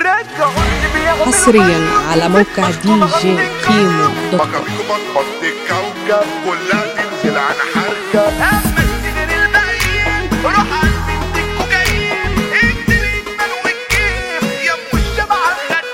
رجعوني بيعملوا حصريا على موقع دي جي كيمو دوت كوم بكابيكو بطبط الكوكب كلها تنزل عن حركة أما غير الباقيين روح على بنتك وجايين انت الإدمان والكيف يا أم الشبع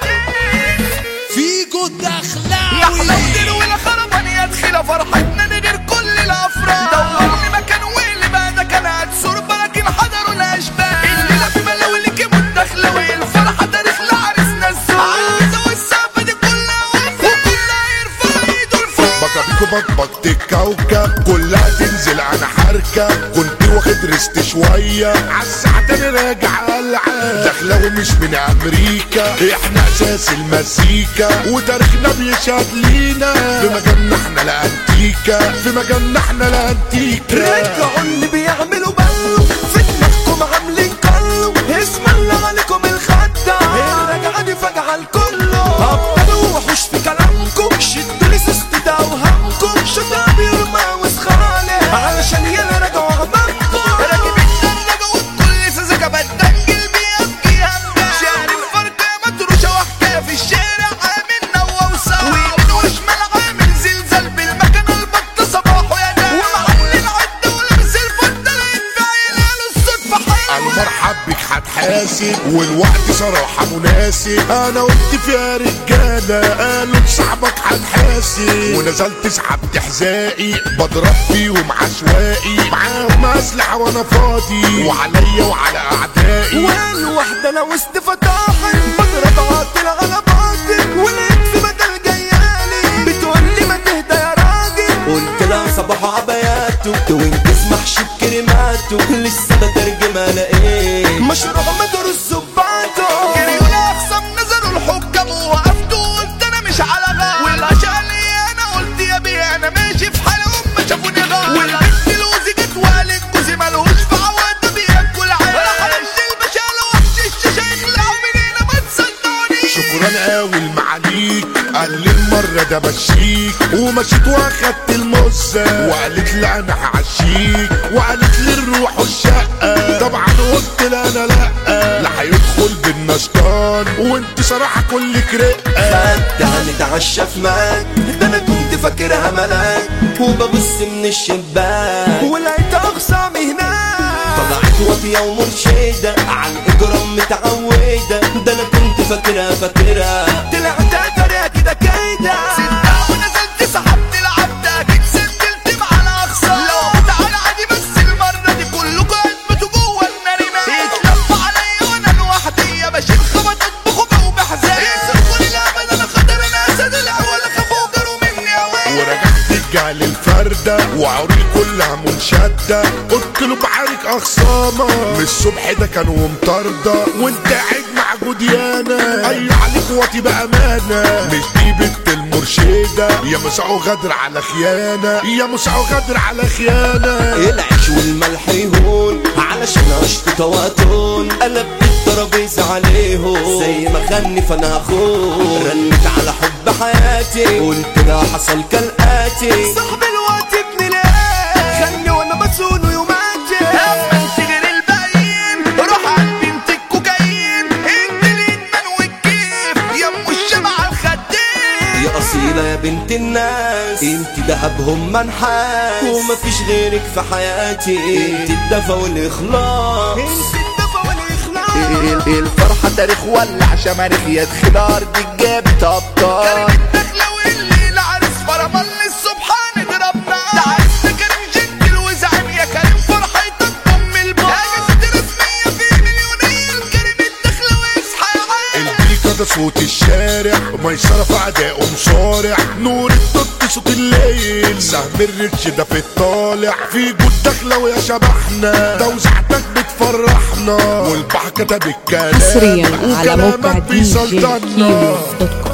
الخدين فيجو يا الدخلاوي حلاوتين ولا خربان يا دخيلة فرحتنا نغير كل الأفراح دورني مكان ويلي بقى ده كان هتسور لكن حضروا الأشباه الليلة في ملاولك متدخلة والفرحة تاريخ لعرسنا الزوج عايزة والسقفة دي كلها واقفة وكلها يرفع ايده لفوق بكابيكو بطبط الكوكب كلها تنزل عن حركة كنت واخد ريست شوية عالساعة تاني راجع العاب دخلاوي مش من أمريكا احنا أساس المزيكا وتاريخنا بيشهد لينا في مجالنا احنا الأنتيكا في مجالنا احنا الأنتيكا رجعوا اللي بيعملوا بلو في دماغكم عاملين كله اسم الله عليكم الخدة الرجعة دي فجعة الكله ابطلوا وحوش في كلامكم شدوا لي سست اوهامكم شطاب يرمى وسخالة علشان يلا رجعوا عمامكم راكب الدرجة والكل سذاجة بدنجل بيبكي همدان شارب فرقة متروشة وحكاية في الشارع عامل نوى وسام ويمين وشمال عامل زلزال بالمكان البط صباحه يا ناس ومعلي العدة ولابس الفضة يدفع يلاقي الصدفة حياة المرحب بك هتحاسب والوقت صراحة مناسب انا قلت فيها رجالة قالوا لصاحبك هتحاسب ونزلت سحبت حذائي بضرب فيهم عشوائي معاهم اسلحة وانا فاضي وعليا وعلى اعدائي والوحدة لو استفتاحي بضرب عاطل على باطل ولقيت في بدل جيالي بتقولي ما تهدى يا راجل قلت لها صباح عباياته توينكس محشي بكلماته لسه بترجم الاقيه مشروع مدر الزباطة جريوا لأقسم نزلوا الحكام ووقفت وقلت أنا مش على غاب والعشاء لي أنا قلت يا بيه أنا ماشي في حالي هم شافوني غاب والبنت الوزي جت وقالت جوزي ملهوش في عواد بياكل عيش راح أمشي البشالة وحش الشاشة يخلعوا من هنا ما تصدقونيش شكرا قوي المعاليك قال لي المرة ده بشيك ومشيت واخدت المزة وقالت لي انا هعشيك وقالت لي الروح والشقة طبعا قلت لها انا لا لا هيدخل بينا شيطان وانت صراحة كلك رقة خدتها نتعشى في ماك ده انا كنت فاكرها ملاك وببص من الشباك ولقيت أخصامي هناك طلعت واطية ومرشدة عن اجرام متعودة ده انا كنت فاكرها فاكرها طلعت طريقة كده كده ستة ونزلت سحبت العبدة جيت سجلت مع الأقصى لو تعالى عادي بس المرة دي كلكوا اثبتوا جوه النار مات اتلف عليا وانا لوحدي يا بشيل خبط اطبخوا وبحزان يصرفوا لي الابد انا خطر انا اسد الاول خافوا جروا مني اوان ورجعت الجعل الفردة وعوري كلها منشدة قلت له بعارك أخصامة من الصبح ده كان ومطاردة وانت قاعد مع جوديانا أي عليك واطي بأمانة مش دي بنت المرشدة يا مسعو غدر على خيانة يا مسعو غدر على خيانة العيش والملح يهون علشان عشت تواتون قلبت الترابيزة عليهم زي ما خني فانا اخون رنت على حب حياتي قلت ده حصل كالآتي صاحب الوقت ابن الايه خلي وانا مسؤول ويوماتي اما انت غير الباقيين روح على بنتك وجايين انت الادمان والكيف يا ام الشمعة الخدين يا أصيلة يا بنت الناس انت دهبهم منحاس ومفيش غيرك في حياتي انت الدفى والإخلاص انت الدفا والاخلاص الفرحة تاريخ ولع شماريخ يا دخلار دي جابت ابطال كريم الدخلة واللي العرس فرمان للصبح هنضربنا ده عرسنا كريم جنتل وزعيم يا كريم فرحتك ام البار اجازة رسمية في مليونية الكريم الدخلة واصحى يا عيال البيكا ده صوت الشارع ميسرة في أدائه مصارع نور الضد صوت الليل سهم الريتش ده في الطالع في جود داخلة ويا شبحنا توزيعتك بتفرحنا والبحكة ده بالكلام حصريا على موقع وكلامك دي جي بيسلطنا كيمو دوت كوم